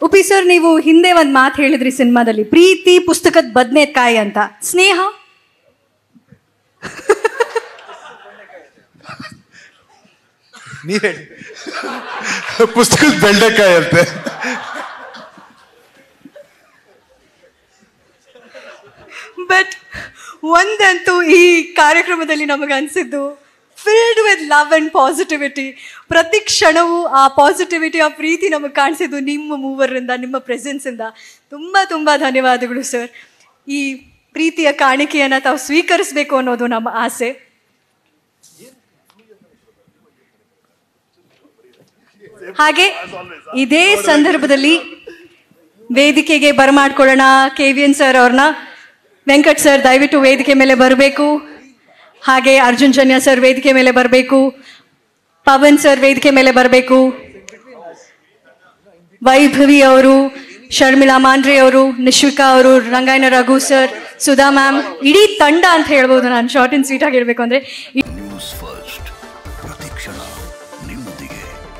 ಉಪಿ sir ನೀವು ಹಿಂದೆ ಒಂದು ಮಾತು ಹೇಳಿದ್ರಿ ಸಿನಿಮಾದಲ್ಲಿ ಪ್ರೀತಿ ಪುಸ್ತಕದ ಬದನೆಕಾಯಿ ಅಂತ ಸ್ನೇಹ ನೀವ್ ಹೇಳಿ ಪುಸ್ತಕದ ಬೆಂಡೆಕಾಯಿ ಅಂತೆ ಬಟ್ ಒಂದಂತೂ ಈ ಕಾರ್ಯಕ್ರಮದಲ್ಲಿ ನಮಗೆ ಅನಿಸಿದ್ದು filled with love and positivity ಪ್ರತಿ ಕ್ಷಣವೂ ಆ ಪಾಸಿಟಿವಿಟಿ ಆ ಪ್ರೀತಿ ನಮಗೆ ಕಾಣಿಸಿದ್ದು ನಿಮ್ಮ ಮೂವರಿಂದ ನಿಮ್ಮ ಪ್ರೆಸೆನ್ಸಿಂದ ತುಂಬ ತುಂಬ ಧನ್ಯವಾದಗಳು ಸರ್ ಈ ಪ್ರೀತಿಯ ಕಾಣಿಕೆಯನ್ನು ತಾವು ಸ್ವೀಕರಿಸಬೇಕು ಅನ್ನೋದು ನಮ್ಮ ಆಸೆ ಹಾಗೆ ಇದೇ ಸಂದರ್ಭದಲ್ಲಿ ವೇದಿಕೆಗೆ ಬರಮಾಡ್ಕೊಳ್ಳೋಣ ಕೆ ವಿ ಎನ್ ಸರ್ ಅವ್ರನ್ನ ವೆಂಕಟ್ ಸರ್ ದಯವಿಟ್ಟು ವೇದಿಕೆ ಮೇಲೆ ಬರಬೇಕು ಹಾಗೆ ಅರ್ಜುನ್ ಜನ್ಯ ಸರ್ ವೇದಿಕೆ ಮೇಲೆ ಬರಬೇಕು ಪವನ್ ಸರ್ ವೇದಿಕೆ ಮೇಲೆ ಬರಬೇಕು ವೈಭವಿ ಅವರು ಶರ್ಮಿಳಾ ಮಾಂಡ್ರೆ ಅವರು ನಿಶ್ವಿಕಾ ಅವರು ರಂಗಾಯಣ ರಘು ಸರ್ ಸುಧಾ ಮ್ಯಾಮ್ ಇಡೀ ತಂಡ ಅಂತ ಹೇಳ್ಬೋದು ನಾನು ಶಾರ್ಟ್ ಅಂಡ್ ಸ್ವೀಟ್ ಆಗಿ ಹೇಳ್ಬೇಕು ಅಂದ್ರೆ ನ್ಯೂಸ್ ಫಸ್ಟ್ ಪ್ರತಿಕ್ಷಣ ನಿಮ್ಮೊಂದಿಗೆ